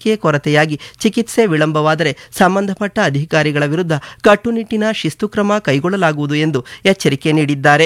ಲಸಿಕೆ ಕೊರತೆಯಾಗಿ ಚಿಕಿತ್ಸೆ ವಿಳಂಬವಾದರೆ ಸಂಬಂಧಪಟ್ಟ ಅಧಿಕಾರಿಗಳ ವಿರುದ್ಧ ಕಟ್ಟುನಿಟ್ಟಿನ ಶಿಸ್ತು ಕ್ರಮ ಕೈಗೊಳ್ಳಲಾಗುವುದು ಎಂದು ಎಚ್ಚರಿಕೆ ನೀಡಿದ್ದಾರೆ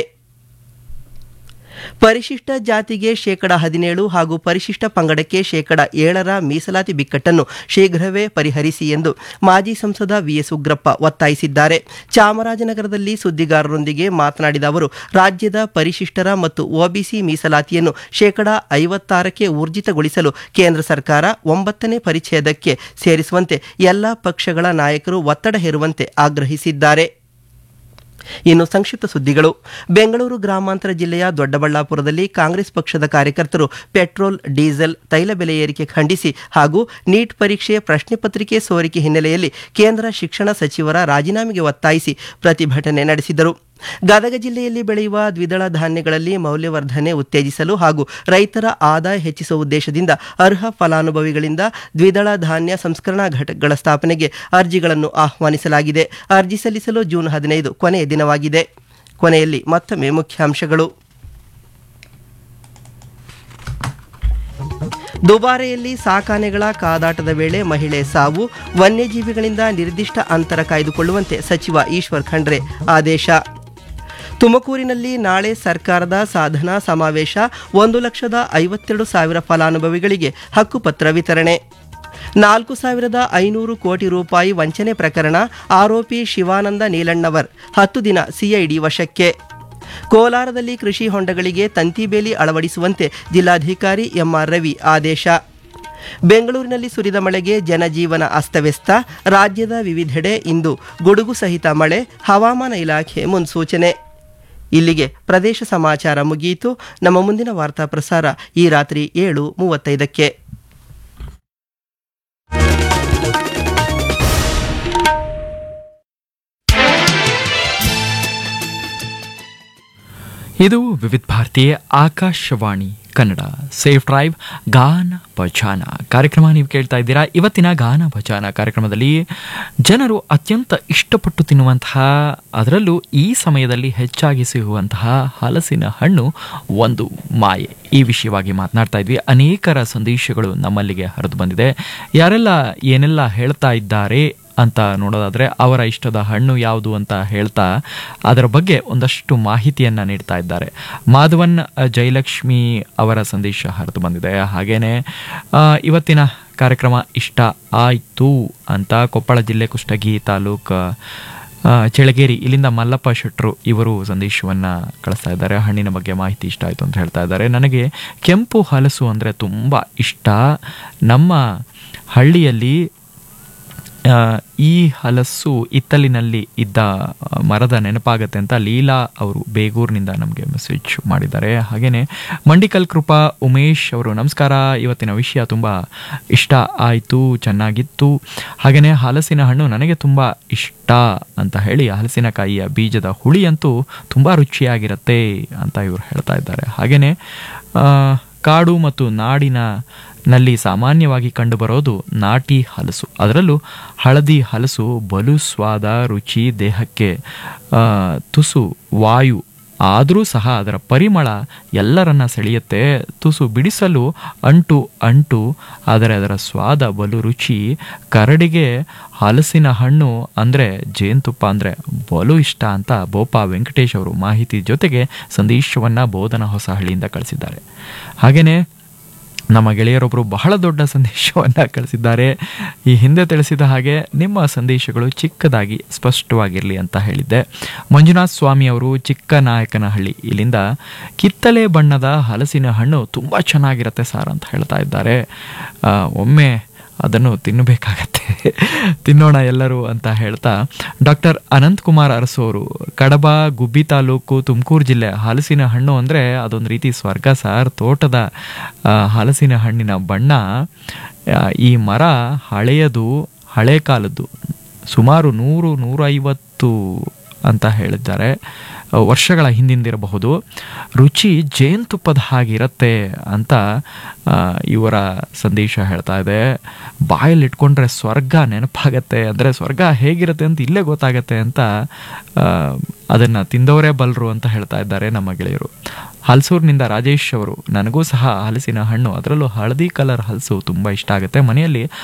ಪರಿಶಿಷ್ಟ ಜಾತಿಗೆ ಶೇಕಡ ಹದಿನೇಳು ಹಾಗೂ ಪರಿಶಿಷ್ಟ ಪಂಗಡಕ್ಕೆ ಶೇಕಡ ಏಳರ ಮೀಸಲಾತಿ ಬಿಕ್ಕಟ್ಟನ್ನು ಶೀಘ್ರವೇ ಪರಿಹರಿಸಿ ಎಂದು ಮಾಜಿ ಸಂಸದ ವಿಎಸ್ ಉಗ್ರಪ್ಪ ಒತ್ತಾಯಿಸಿದ್ದಾರೆ ಚಾಮರಾಜನಗರದಲ್ಲಿ ಸುದ್ದಿಗಾರರೊಂದಿಗೆ ಮಾತನಾಡಿದ ಅವರು ರಾಜ್ಯದ ಪರಿಶಿಷ್ಟರ ಮತ್ತು ಒಬಿಸಿ ಮೀಸಲಾತಿಯನ್ನು ಶೇಕಡ ಐವತ್ತಾರಕ್ಕೆ ಊರ್ಜಿತಗೊಳಿಸಲು ಕೇಂದ್ರ ಸರ್ಕಾರ ಒಂಬತ್ತನೇ ಪರಿಚ್ಛೇದಕ್ಕೆ ಸೇರಿಸುವಂತೆ ಎಲ್ಲ ಪಕ್ಷಗಳ ನಾಯಕರು ಒತ್ತಡ ಹೇರುವಂತೆ ಆಗ್ರಹಿಸಿದ್ದಾರೆ ಇನ್ನು ಸಂಕ್ಷಿಪ್ತ ಸುದ್ದಿಗಳು ಬೆಂಗಳೂರು ಗ್ರಾಮಾಂತರ ಜಿಲ್ಲೆಯ ದೊಡ್ಡಬಳ್ಳಾಪುರದಲ್ಲಿ ಕಾಂಗ್ರೆಸ್ ಪಕ್ಷದ ಕಾರ್ಯಕರ್ತರು ಪೆಟ್ರೋಲ್ ಡೀಸೆಲ್ ತೈಲ ಬೆಲೆ ಏರಿಕೆ ಖಂಡಿಸಿ ಹಾಗೂ ನೀಟ್ ಪರೀಕ್ಷೆ ಪ್ರಶ್ನೆ ಪತ್ರಿಕೆ ಸೋರಿಕೆ ಹಿನ್ನೆಲೆಯಲ್ಲಿ ಕೇಂದ್ರ ಶಿಕ್ಷಣ ಸಚಿವರ ರಾಜೀನಾಮೆಗೆ ಒತ್ತಾಯಿಸಿ ಪ್ರತಿಭಟನೆ ನಡೆಸಿದರು ಗದಗ ಜಿಲ್ಲೆಯಲ್ಲಿ ಬೆಳೆಯುವ ದ್ವಿದಳ ಧಾನ್ಯಗಳಲ್ಲಿ ಮೌಲ್ಯವರ್ಧನೆ ಉತ್ತೇಜಿಸಲು ಹಾಗೂ ರೈತರ ಆದಾಯ ಹೆಚ್ಚಿಸುವ ಉದ್ದೇಶದಿಂದ ಅರ್ಹ ಫಲಾನುಭವಿಗಳಿಂದ ದ್ವಿದಳ ಧಾನ್ಯ ಸಂಸ್ಕರಣಾ ಘಟಕಗಳ ಸ್ಥಾಪನೆಗೆ ಅರ್ಜಿಗಳನ್ನು ಆಹ್ವಾನಿಸಲಾಗಿದೆ ಅರ್ಜಿ ಸಲ್ಲಿಸಲು ಜೂನ್ ಹದಿನೈದು ಕೊನೆಯ ದಿನವಾಗಿದೆ ಕೊನೆಯಲ್ಲಿ ಮತ್ತೊಮ್ಮೆ ಮುಖ್ಯಾಂಶಗಳು ದುಬಾರೆಯಲ್ಲಿ ಸಾಕಾನೆಗಳ ಕಾದಾಟದ ವೇಳೆ ಮಹಿಳೆ ಸಾವು ವನ್ಯಜೀವಿಗಳಿಂದ ನಿರ್ದಿಷ್ಟ ಅಂತರ ಕಾಯ್ದುಕೊಳ್ಳುವಂತೆ ಸಚಿವ ಈಶ್ವರ್ ಖಂಡ್ರೆ ಆದೇಶ ತುಮಕೂರಿನಲ್ಲಿ ನಾಳೆ ಸರ್ಕಾರದ ಸಾಧನಾ ಸಮಾವೇಶ ಒಂದು ಲಕ್ಷದ ಐವತ್ತೆರಡು ಸಾವಿರ ಫಲಾನುಭವಿಗಳಿಗೆ ಹಕ್ಕುಪತ್ರ ವಿತರಣೆ ನಾಲ್ಕು ಸಾವಿರದ ಐನೂರು ಕೋಟಿ ರೂಪಾಯಿ ವಂಚನೆ ಪ್ರಕರಣ ಆರೋಪಿ ಶಿವಾನಂದ ನೀಲಣ್ಣವರ್ ಹತ್ತು ದಿನ ಸಿಐಡಿ ವಶಕ್ಕೆ ಕೋಲಾರದಲ್ಲಿ ಕೃಷಿ ಹೊಂಡಗಳಿಗೆ ತಂತಿಬೇಲಿ ಅಳವಡಿಸುವಂತೆ ಜಿಲ್ಲಾಧಿಕಾರಿ ಎಂಆರ್ ರವಿ ಆದೇಶ ಬೆಂಗಳೂರಿನಲ್ಲಿ ಸುರಿದ ಮಳೆಗೆ ಜನಜೀವನ ಅಸ್ತವ್ಯಸ್ತ ರಾಜ್ಯದ ವಿವಿಧೆಡೆ ಇಂದು ಗುಡುಗು ಸಹಿತ ಮಳೆ ಹವಾಮಾನ ಇಲಾಖೆ ಮುನ್ಸೂಚನೆ ಇಲ್ಲಿಗೆ ಪ್ರದೇಶ ಸಮಾಚಾರ ಮುಗಿಯಿತು ನಮ್ಮ ಮುಂದಿನ ವಾರ್ತಾ ಪ್ರಸಾರ ಈ ರಾತ್ರಿ ಏಳು ಮೂವತ್ತೈದಕ್ಕೆ ಇದು ವಿವಿಧ ಭಾರತೀಯ ಆಕಾಶವಾಣಿ ಕನ್ನಡ ಸೇಫ್ ಡ್ರೈವ್ ಗಾನ ಭಜಾನ ಕಾರ್ಯಕ್ರಮ ನೀವು ಕೇಳ್ತಾ ಇದ್ದೀರಾ ಇವತ್ತಿನ ಗಾನ ಭಜಾನ ಕಾರ್ಯಕ್ರಮದಲ್ಲಿ ಜನರು ಅತ್ಯಂತ ಇಷ್ಟಪಟ್ಟು ತಿನ್ನುವಂತಹ ಅದರಲ್ಲೂ ಈ ಸಮಯದಲ್ಲಿ ಹೆಚ್ಚಾಗಿ ಸಿಗುವಂತಹ ಹಲಸಿನ ಹಣ್ಣು ಒಂದು ಮಾಯೆ ಈ ವಿಷಯವಾಗಿ ಮಾತನಾಡ್ತಾ ಇದ್ವಿ ಅನೇಕರ ಸಂದೇಶಗಳು ನಮ್ಮಲ್ಲಿಗೆ ಹರಿದು ಬಂದಿದೆ ಯಾರೆಲ್ಲ ಏನೆಲ್ಲ ಹೇಳ್ತಾ ಇದ್ದಾರೆ ಅಂತ ನೋಡೋದಾದ್ರೆ ಅವರ ಇಷ್ಟದ ಹಣ್ಣು ಯಾವುದು ಅಂತ ಹೇಳ್ತಾ ಅದರ ಬಗ್ಗೆ ಒಂದಷ್ಟು ಮಾಹಿತಿಯನ್ನ ನೀಡ್ತಾ ಇದ್ದಾರೆ ಮಾಧವನ್ ಜಯಲಕ್ಷ್ಮಿ ಅವರ ಸಂದೇಶ ಹರಿದು ಬಂದಿದೆ ಹಾಗೇನೆ ಆ, ಇವತ್ತಿನ ಕಾರ್ಯಕ್ರಮ ಇಷ್ಟ ಆಯ್ತು ಅಂತ ಕೊಪ್ಪಳ ಜಿಲ್ಲೆ ಕುಷ್ಟಗಿ ತಾಲೂಕ್ ಆ, ಚಳಗೇರಿ ಇಲ್ಲಿಂದ ಮಲ್ಲಪ್ಪ ಶೆಟ್ರು ಇವರು ಸಂದೇಶವನ್ನ ಕಳಿಸ್ತಾ ಇದ್ದಾರೆ ಹಣ್ಣಿನ ಬಗ್ಗೆ ಮಾಹಿತಿ ಇಷ್ಟ ಆಯಿತು ಅಂತ ಹೇಳ್ತಾ ಇದ್ದಾರೆ ನನಗೆ ಕೆಂಪು ಹಲಸು ಅಂದರೆ ತುಂಬ ಇಷ್ಟ ನಮ್ಮ ಹಳ್ಳಿಯಲ್ಲಿ ಆ, ಈ ಹಲಸು ಇತ್ತಲಿನಲ್ಲಿ ಇದ್ದ ಆ, ಮರದ ನೆನಪಾಗತ್ತೆ ಅಂತ ಲೀಲಾ ಅವರು ಬೇಗೂರಿನಿಂದ ನಮಗೆ ಮೆಸೇಜ್ ಮಾಡಿದ್ದಾರೆ ಹಾಗೇನೆ ಮಂಡಿಕಲ್ ಕೃಪಾ ಉಮೇಶ್ ಅವರು ನಮಸ್ಕಾರ ಇವತ್ತಿನ ವಿಷಯ ತುಂಬ ಇಷ್ಟ ಆಯಿತು ಚೆನ್ನಾಗಿತ್ತು ಹಾಗೇನೆ ಹಲಸಿನ ಹಣ್ಣು ನನಗೆ ತುಂಬ ಇಷ್ಟ ಅಂತ ಹೇಳಿ ಹಲಸಿನಕಾಯಿಯ ಬೀಜದ ಹುಳಿ ಅಂತೂ ತುಂಬ ರುಚಿಯಾಗಿರುತ್ತೆ ಅಂತ ಇವರು ಹೇಳ್ತಾ ಇದ್ದಾರೆ ಹಾಗೇನೆ ಆ, ಕಾಡು ಮತ್ತು ನಾಡಿನ ನಲ್ಲಿ ಸಾಮಾನ್ಯವಾಗಿ ಕಂಡುಬರೋದು ನಾಟಿ ಹಲಸು ಅದರಲ್ಲೂ ಹಳದಿ ಹಲಸು ಬಲು ಸ್ವಾದ ರುಚಿ ದೇಹಕ್ಕೆ ಆ, ತುಸು ವಾಯು ಆದರೂ ಸಹ ಅದರ ಪರಿಮಳ ಎಲ್ಲರನ್ನ ಸೆಳೆಯುತ್ತೆ ತುಸು ಬಿಡಿಸಲು ಅಂಟು ಅಂಟು ಆದರೆ ಅದರ ಸ್ವಾದ ಬಲು ರುಚಿ ಕರಡಿಗೆ ಹಲಸಿನ ಹಣ್ಣು ಅಂದರೆ ಜೇನುತುಪ್ಪ ಅಂದರೆ ಬಲು ಇಷ್ಟ ಅಂತ ಬೋಪ ವೆಂಕಟೇಶ್ ಅವರು ಮಾಹಿತಿ ಜೊತೆಗೆ ಸಂದೇಶವನ್ನು ಬೋಧನ ಹೊಸಹಳ್ಳಿಯಿಂದ ಕಳಿಸಿದ್ದಾರೆ ಹಾಗೆಯೇ ನಮ್ಮ ಗೆಳೆಯರೊಬ್ಬರು ಬಹಳ ದೊಡ್ಡ ಸಂದೇಶವನ್ನು ಕಳಿಸಿದ್ದಾರೆ ಈ ಹಿಂದೆ ತಿಳಿಸಿದ ಹಾಗೆ ನಿಮ್ಮ ಸಂದೇಶಗಳು ಚಿಕ್ಕದಾಗಿ ಸ್ಪಷ್ಟವಾಗಿರಲಿ ಅಂತ ಹೇಳಿದ್ದೆ ಮಂಜುನಾಥ್ ಸ್ವಾಮಿ ಅವರು ಚಿಕ್ಕನಾಯಕನಹಳ್ಳಿ ಇಲ್ಲಿಂದ ಕಿತ್ತಲೆ ಬಣ್ಣದ ಹಲಸಿನ ಹಣ್ಣು ತುಂಬ ಚೆನ್ನಾಗಿರುತ್ತೆ ಸರ್ ಅಂತ ಹೇಳ್ತಾ ಇದ್ದಾರೆ ಆ, ಒಮ್ಮೆ ಅದನ್ನು ತಿನ್ನಬೇಕಾಗತ್ತೆ ತಿನ್ನೋಣ ಎಲ್ಲರೂ ಅಂತ ಹೇಳ್ತಾ ಡಾಕ್ಟರ್ ಅನಂತ್ ಕುಮಾರ್ ಅರಸು ಅವರು ಕಡಬ ಗುಬ್ಬಿ ತಾಲೂಕು ತುಮಕೂರು ಜಿಲ್ಲೆ ಹಲಸಿನ ಹಣ್ಣು ಅಂದರೆ ಅದೊಂದು ರೀತಿ ಸ್ವರ್ಗ ಸರ್ ತೋಟದ ಆ, ಹಲಸಿನ ಹಣ್ಣಿನ ಬಣ್ಣ ಆ, ಈ ಮರ ಹಳೆಯದು ಹಳೆ ಕಾಲದ್ದು ಸುಮಾರು ನೂರು ನೂರೈವತ್ತು ಅಂತ ಹೇಳಿದ್ದಾರೆ ಆ, ವರ್ಷಗಳ ಹಿಂದಿಂದಿರಬಹುದು ರುಚಿ ಜೇನುತುಪ್ಪದ ಹಾಗಿರುತ್ತೆ ಅಂತ ಆ, ಇವರ ಸಂದೇಶ ಹೇಳ್ತಾ ಇದೆ ಬಾಯಲ್ಲಿ ಇಟ್ಕೊಂಡ್ರೆ ಸ್ವರ್ಗ ನೆನಪಾಗತ್ತೆ ಅಂದರೆ ಸ್ವರ್ಗ ಹೇಗಿರುತ್ತೆ ಅಂತ ಇಲ್ಲೇ ಗೊತ್ತಾಗತ್ತೆ ಅಂತ ಆ, ಅದನ್ನು ತಿಂದವರೇ ಬಲ್ಲರು ಅಂತ ಹೇಳ್ತಾ ಇದ್ದಾರೆ ನಮ್ಮ ಗೆಳೆಯರು ಹಲಸೂರಿನಿಂದ ರಾಜೇಶ್ ಅವರು ನನಗೂ ಸಹ ಹಲಸಿನ ಹಣ್ಣು ಅದರಲ್ಲೂ ಹಳದಿ ಕಲರ್ ಹಲಸು ತುಂಬ ಇಷ್ಟ ಆಗುತ್ತೆ ಮನೆಯಲ್ಲಿ